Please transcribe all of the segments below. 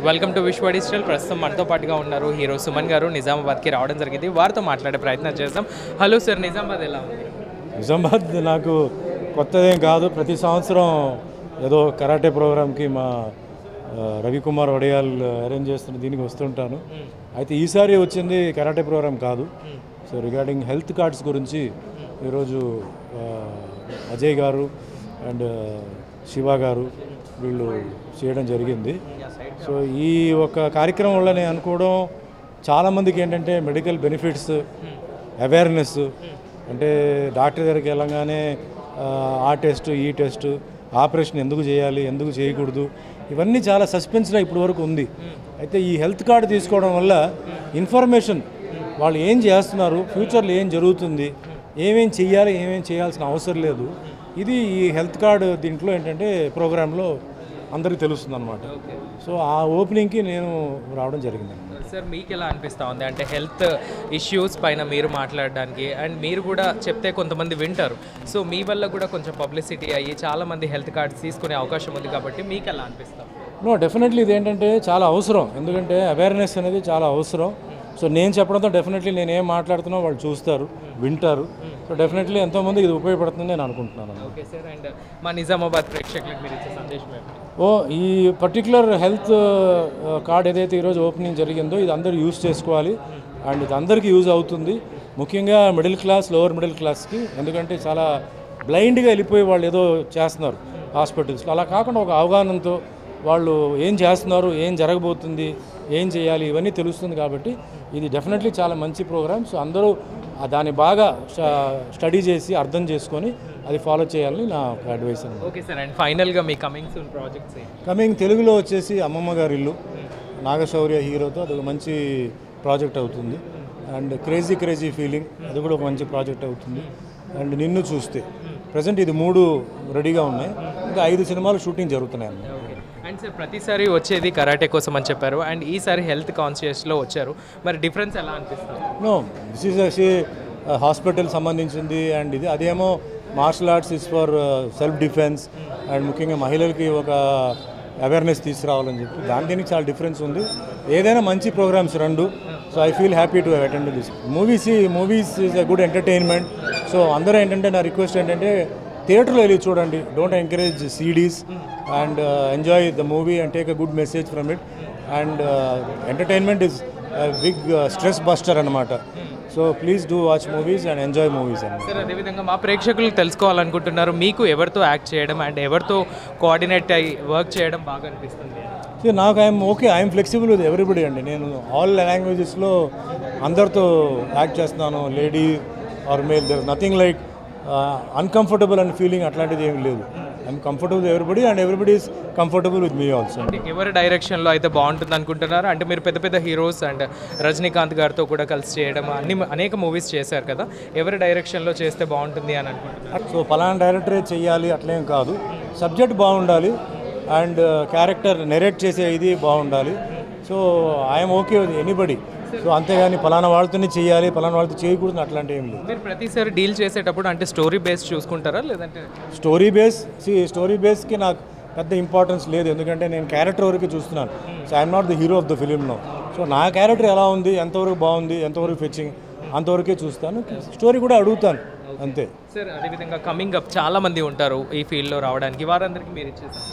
Welcome to విశ్వ digital ప్రస్తుతం మనతో పాటుగా ఉన్నారు హీరో సుమన్ గారు నిజామాబాద్కి రావడం జరిగింది వారితో మాట్లాడే ప్రయత్నం చేద్దాం హలో సార్ నిజామాబాద్ ఎలా ఉంది నిజామాబాద్ నాకు కొత్తదేం కాదు ప్రతి సంవత్సరం ఏదో కరాటే ప్రోగ్రామ్కి మా ఆ, రవికుమార్ వడియాల్ అరేంజ్ చేస్తున్న దీనికి వస్తుంటాను అయితే ఈసారి వచ్చింది కరాటే ప్రోగ్రామ్ కాదు సో రిగార్డింగ్ హెల్త్ కార్డ్స్ గురించి ఈరోజు ఆ, అజయ్ గారు అండ్ శివ గారు వీళ్ళు చేయడం జరిగింది సో ఈ ఒక కార్యక్రమం వల్ల నేను అనుకోవడం చాలామందికి ఏంటంటే మెడికల్ బెనిఫిట్స్ అవేర్నెస్ అంటే డాక్టర్ దగ్గరికి వెళ్ళగానే ఆ, ఆ టెస్ట్ ఈ టెస్ట్ ఆపరేషన్ ఎందుకు చేయాలి ఎందుకు చేయకూడదు ఇవన్నీ చాలా సస్పెన్స్లో ఇప్పటి వరకు ఉంది అయితే ఈ హెల్త్ కార్డు తీసుకోవడం వల్ల ఇన్ఫర్మేషన్ వాళ్ళు ఏం చేస్తున్నారు ఫ్యూచర్లో ఏం జరుగుతుంది ఏమేం చెయ్యాలి ఏమేం చేయాల్సిన అవసరం లేదు ఇది ఈ హెల్త్ కార్డు దీంట్లో ఏంటంటే ప్రోగ్రాంలో అందరికీ తెలుస్తుంది అనమాట సో ఆ ఓపెనింగ్కి నేను రావడం జరిగింది సార్ మీకు ఎలా అనిపిస్తూ ఉంది అంటే హెల్త్ ఇష్యూస్ పైన మీరు మాట్లాడడానికి అండ్ మీరు కూడా చెప్తే కొంతమంది వింటారు సో మీ వల్ల కూడా కొంచెం పబ్లిసిటీ అయ్యి చాలామంది హెల్త్ కార్డ్స్ తీసుకునే అవకాశం ఉంది కాబట్టి మీకు ఎలా అనిపిస్తాం నో డెఫినెట్లీ ఇది ఏంటంటే చాలా అవసరం ఎందుకంటే అవేర్నెస్ అనేది చాలా అవసరం సో నేను చెప్పడంతో డెఫినెట్లీ నేను ఏం మాట్లాడుతున్నా వాళ్ళు చూస్తారు వింటారు సో డెఫినెట్లీ ఎంతోమందికి ఇది ఉపయోగపడుతుందని నేను అనుకుంటున్నాను ఓకే సార్ అండ్ మా నిజామాబాద్ ప్రేక్షకులకు మీరు ఇచ్చే సందేశం ఏమిటి ఓ ఈ పర్టికులర్ హెల్త్ కార్డ్ ఏదైతే ఈరోజు ఓపెనింగ్ జరిగిందో ఇది అందరూ యూజ్ చేసుకోవాలి అండ్ ఇది అందరికీ యూజ్ అవుతుంది ముఖ్యంగా మిడిల్ క్లాస్ లోవర్ మిడిల్ క్లాస్కి ఎందుకంటే చాలా బ్లైండ్గా వెళ్ళిపోయి వాళ్ళు ఏదో చేస్తున్నారు హాస్పిటల్స్లో అలా కాకుండా ఒక అవగాహనతో వాళ్ళు ఏం చేస్తున్నారు ఏం జరగబోతుంది ఏం చేయాలి ఇవన్నీ తెలుస్తుంది కాబట్టి ఇది డెఫినెట్లీ చాలా మంచి ప్రోగ్రామ్ సో అందరూ ఆ దాన్ని బాగా స్టడీ చేసి అర్థం చేసుకొని అది ఫాలో చేయాలని నా ఒక అడ్వైస్ అనమాట ఓకే సార్ అండ్ ఫైనల్గా మీ కమింగ్ సూన్ ప్రాజెక్ట్స్ ఏంటి కమింగ్ తెలుగులో వచ్చేసి అమ్మమ్మ గారి ఇల్లు నాగశౌర్య హీరోతో అది ఒక మంచి ప్రాజెక్ట్ అవుతుంది అండ్ క్రేజీ క్రేజీ ఫీలింగ్ అది కూడా ఒక మంచి ప్రాజెక్ట్ అవుతుంది అండ్ నిన్ను చూస్తే ప్రజెంట్ ఇది మూడు రెడీగా ఉన్నాయి ఇంకా ఐదు సినిమాలు షూటింగ్ జరుగుతున్నాయి అన్నమాట ఓకే అండ్ సార్ ప్రతిసారి వచ్చేది కరాటే కోసం అని చెప్పారు అండ్ ఈసారి హెల్త్ కాన్షియస్లో వచ్చారు మరి డిఫరెన్స్ ఎలా అనిపిస్తుంది నో దిస్ ఈజ్ అసి హాస్పిటల్ సంబంధించింది అండ్ ఇది అదేమో martial arts is for self defence and ముఖ్యంగా మహిళలకి ఒక అవేర్నెస్ తీసుకురావాలని చెప్పి దాని దీనికి చాలా డిఫరెన్స్ ఉంది ఏదైనా మంచి ప్రోగ్రామ్స్ రెండు so I feel happy to attend this movies movies is a good entertainment so అందరూ ఏంటంటే నా రిక్వెస్ట్ ఏంటంటే థియేటర్లో వెళ్ళి చూడండి don't encourage CDs and enjoy the movie and take a good message from it and entertainment is big stress buster అనమాట so please do watch movies and enjoy movies అన్నమాట sir అదేవిధంగా మా ప్రేక్షకులు తెలుసుకోవాలనుకుంటున్నారు మీకు ఎవరితో యాక్ట్ చేయడం అండ్ ఎవరితో కోఆర్డినేట్ అయ్యి వర్క్ చేయడం బాగా అనిపిస్తుంది సో నాకు I'm okay I'm flexible with everybody అండి నేను ఆల్ లాంగ్వేజెస్లో అందరితో యాక్ట్ చేస్తున్నాను lady or male there nothing like uncomfortable and feeling అట్లాంటిది ఏమి లేదు I'm comfortable with everybody and everybody is comfortable with me also అంటే ఎవరి డైరెక్షన్లో అయితే బాగుంటుంది అనుకుంటున్నారు అంటే మీరు పెద్ద పెద్ద హీరోస్ అండ్ రజనీకాంత్ గారితో కూడా కలిసి చేయడం అన్ని అనేక మూవీస్ చేశారు కదా ఎవరి డైరెక్షన్లో చేస్తే బాగుంటుంది అని అనుకుంటున్నారు సో ఫలానా డైరెక్టరే చెయ్యాలి అట్లేం కాదు సబ్జెక్ట్ బాగుండాలి అండ్ క్యారెక్టర్ నెరేట్ చేసే ఇది బాగుండాలి so I'm okay with anybody so అంతేగాని ఫలానా వాళ్ళతోనే చేయాలి ఫలానా వాళ్ళతో చేయకూడదు అట్లాంటి ఏం లేదు మీరు ప్రతిసారి డీల్ చేసేటప్పుడు అంటే స్టోరీ బేస్ చూసుకుంటారా లేదంటే స్టోరీ బేస్ సి స్టోరీ బేస్కి నాకు పెద్ద ఇంపార్టెన్స్ లేదు ఎందుకంటే నేను క్యారెక్టర్ వరకు చూస్తున్నాను so I'm not the hero of the film no so నా క్యారెక్టర్ ఎలా ఉంది ఎంతవరకు బాగుంది ఎంతవరకు ఫిచ్చింగ్ అంతవరకే చూస్తాను స్టోరీ కూడా అడుగుతాను అంతే సార్ అదేవిధంగా కమింగ్ అప్ చాలా మంది ఉంటారు ఈ ఫీల్డ్లో రావడానికి వారందరికీ మీరు ఇచ్చేసారు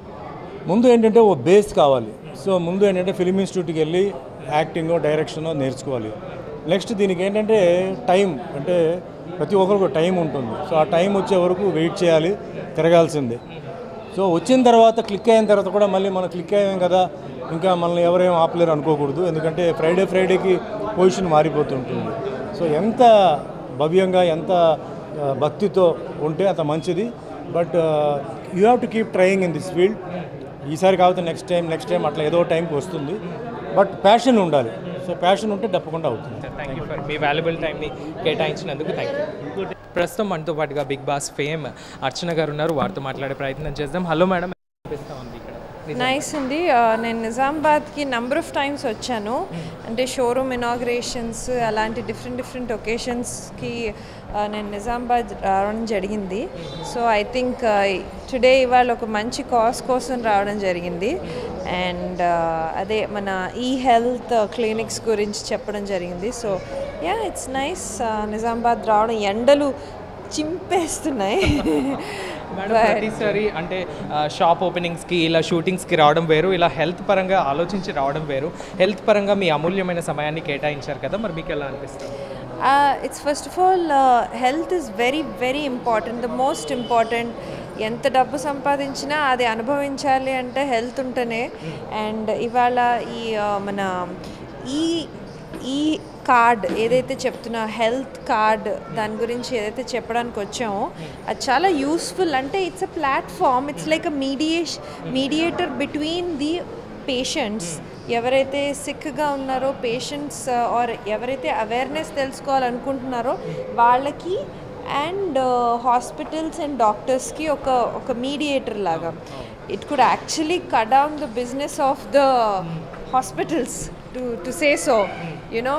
ముందు ఏంటంటే ఓ బేస్ కావాలి సో ముందు ఏంటంటే ఫిలిం ఇన్స్టిట్యూట్కి వెళ్ళి యాక్టింగో డైరెక్షనో నేర్చుకోవాలి నెక్స్ట్ దీనికి ఏంటంటే టైం అంటే ప్రతి ఒక్కరికి టైం ఉంటుంది సో ఆ టైం వచ్చే వరకు వెయిట్ చేయాలి తిరగాల్సిందే సో వచ్చిన తర్వాత క్లిక్ అయిన తర్వాత కూడా మళ్ళీ మనం క్లిక్ అయ్యాం కదా ఇంకా మనల్ని ఎవరేం ఆపలేరు అనుకోకూడదు ఎందుకంటే ఫ్రైడే ఫ్రైడేకి పొజిషన్ మారిపోతుంటుంది సో ఎంత భవ్యంగా ఎంత ఆ, భక్తితో ఉంటే అంత మంచిది but you have to keep trying in this field ఈసారి కాకపోతే నెక్స్ట్ టైం నెక్స్ట్ టైం అట్లా ఏదో టైంకి వస్తుంది బట్ ప్యాషన్ ఉండాలి సో ప్యాషన్ ఉంటే తప్పకుండా అవుతుంది థ్యాంక్ యూ ఫర్ మీ వాల్యుబుల్ టైంని కేటాయించినందుకు థ్యాంక్ యూ ప్రస్తుతం మనతో పాటుగా బిగ్ బాస్ ఫేమ్ అర్చన గారు ఉన్నారు వారితో మాట్లాడే ప్రయత్నం చేద్దాం హలో మేడం అనిపిస్తా ఉంది ఇక్కడ నైస్ అండి ఆ, నేను నిజామాబాద్కి నంబర్ ఆఫ్ టైమ్స్ వచ్చాను అంటే షోరూమ్ ఇనాగ్రేషన్స్ అలాంటి డిఫరెంట్ డిఫరెంట్ ఒకేషన్స్కి నేను నిజామాబాద్ రావడం జరిగింది సో ఐ థింక్ టుడే ఇవాళ ఒక మంచి కాజ్ కోసం రావడం జరిగింది అండ్ అదే మన ఈ హెల్త్ క్లినిక్స్ గురించి చెప్పడం జరిగింది so ya it's nice Nizamabad రావడం ఎండలు చింపేస్తున్నాయి మేడం ప్రతిసారి అంటే ఆ, షాప్ ఓపెనింగ్స్కి ఇలా షూటింగ్స్కి రావడం వేరు ఇలా హెల్త్ పరంగా ఆలోచించి రావడం వేరు హెల్త్ పరంగా మీ అమూల్యమైన సమయాన్ని కేటాయించారు కదా మరి మీకు ఎలా అనిపిస్తుంది it's first of all health is very very important the most important ఎంత డబ్బు సంపాదించినా అది అనుభవించాలి అంటే హెల్త్ ఉంటేనే అండ్ ఇవాళ ఈ uh, మన ఈ ఈ కార్డ్ ఏదైతే చెప్తున్నా హెల్త్ కార్డ్ దాని గురించి ఏదైతే చెప్పడానికి వచ్చామో అది చాలా యూస్ఫుల్ అంటే it's a platform it's like a mediation mediator between the patients ఎవరైతే సిక్గా ఉన్నారో పేషెంట్స్ ఆర్ ఎవరైతే అవేర్నెస్ తెలుసుకోవాలనుకుంటున్నారో వాళ్ళకి అండ్ హాస్పిటల్స్ అండ్ డాక్టర్స్కి ఒక ఒక మీడియేటర్ లాగా it could actually cut down the business of the hospitals to to say so you know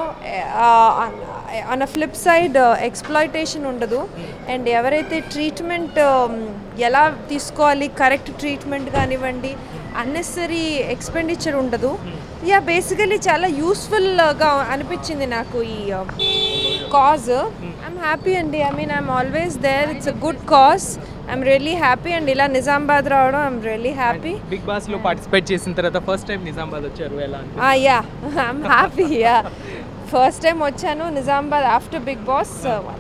on a flip side exploitation ఉండదు అండ్ ఎవరైతే ట్రీట్మెంట్ ఎలా తీసుకోవాలి కరెక్ట్ ట్రీట్మెంట్ కానివ్వండి అన్నెసరీ ఎక్స్పెండిచర్ ఉండదు యా బేసికలీ చాలా యూస్ఫుల్గా అనిపించింది నాకు ఈ కాజ్ ఐఎమ్ హ్యాపీ అండి I mean I'm always there it's a good cause I'm really happy and ఇలా నిజామాబాద్ రావడం I'm really happy Bigg Boss లో పార్టిసిపేట్ చేసిన తర్వాత ఫస్ట్ టైం నిజామాబాద్ వచ్చారు ఎలా అనిపిస్తుంది ya I'm happy ya first time వచ్చాను Nizamabad after Bigg Boss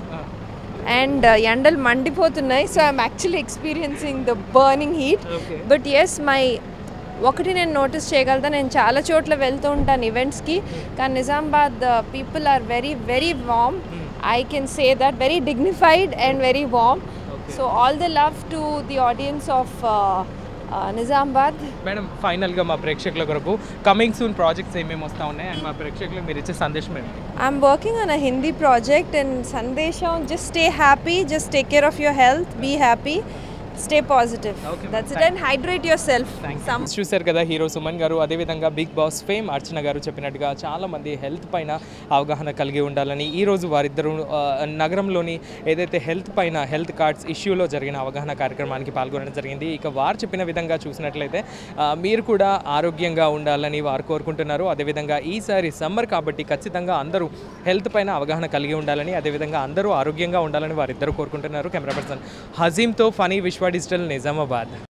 and ఎండలు మండిపోతున్నాయి so I'm actually experiencing the burning heat Okay. But yes my ఒకటి నేను నోటీస్ చేయగలుగుతా నేను చాలా చోట్ల వెళ్తూ ఉంటాను ఈవెంట్స్కి కానీ Nizamabad people are very very warm I can say that very dignified and very warm so all the love to the audience of Nizamabad madam ఫైనల్గా మా ప్రేక్షకుల కొరకు కమింగ్ సూన్ ప్రాజెక్ట్స్ ఏమేమి వస్తూ ఉన్నాయి అండ్ మా ప్రేక్షకులకు మీరు ఇచ్చే సందేశం ఏంటి I'm working on a Hindi project and Sandesham, just stay happy, just take care of your health, be happy, stay positive. Okay, ma'am. That's it and hydrate yourself. Some చూశారు కదా హీరో సుమన్ గారు అదేవిధంగా బిగ్ బాస్ ఫేమ్ అర్చన గారు చెప్పినట్టుగా చాలా మంది health పైన అవగాహన కలిగి ఉండాలని ఈ రోజు వారిద్దరూ ఆ, నగరంలోని ఏదైతే హెల్త్ పైన హెల్త్ కార్డ్స్ ఇష్యూలో జరిగిన అవగాహన కార్యక్రమానికి పాల్గొనడం జరిగింది ఇక వారు చెప్పిన విధంగా చూసినట్లయితే ఆ, మీరు కూడా ఆరోగ్యంగా ఉండాలని వారు కోరుకుంటున్నారు అదేవిధంగా ఈసారి సమ్మర్ కాబట్టి ఖచ్చితంగా అందరూ హెల్త్ పైన అవగాహన కలిగి ఉండాలని అదేవిధంగా అందరూ ఆరోగ్యంగా ఉండాలని వారిద్దరూ కోరుకుంటున్నారు కెమెరా పర్సన్ హజీమ్తో ఫనీ విశ్వ డిజిటల్ నిజామాబాద్